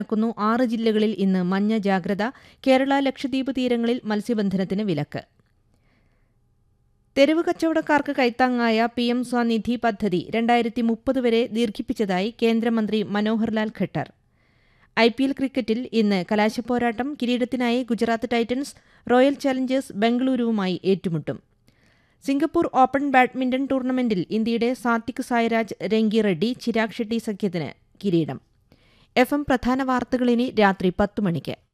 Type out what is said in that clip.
ക്കുന്നു ആറ് ജില്ലകളിൽ ഇന്ന് മഞ്ഞ ജാഗ്രത കേരള ലക്ഷദ്വീപ് തീരങ്ങളിൽ മത്സ്യബന്ധനത്തിന് വിലക്ക് തെരുവ് കച്ചവടക്കാർക്ക് കൈത്താങ്ങായ പി എം സ്വനിധി പദ്ധതി രണ്ടായിരത്തി മുപ്പത് വരെ ദീർഘിപ്പിച്ചതായി കേന്ദ്രമന്ത്രി Manoharlal Khattar I P L ക്രിക്കറ്റിൽ ഇന്ന് കലാശപ്പോരാട്ടം കിരീടത്തിനായി ഗുജറാത്ത് ടൈറ്റൻസ് റോയൽ ചലഞ്ചേഴ്സ് ബംഗളൂരുവുമായി ഏറ്റുമുട്ടും സിംഗപ്പൂർ ഓപ്പൺ ബാഡ്മിന്റൺ ടൂർണമെന്റിൽ ഇന്ത്യയുടെ സാത്വിക് സായ്രാജ് രംഗി റെഡ്ഡി ചിരാഗ് ഷെട്ടി സഖ്യത്തിന് കിരീടം എഫ് എം പ്രധാന വാർത്തകൾ ഇനി രാത്രി പത്ത് മണിക്ക്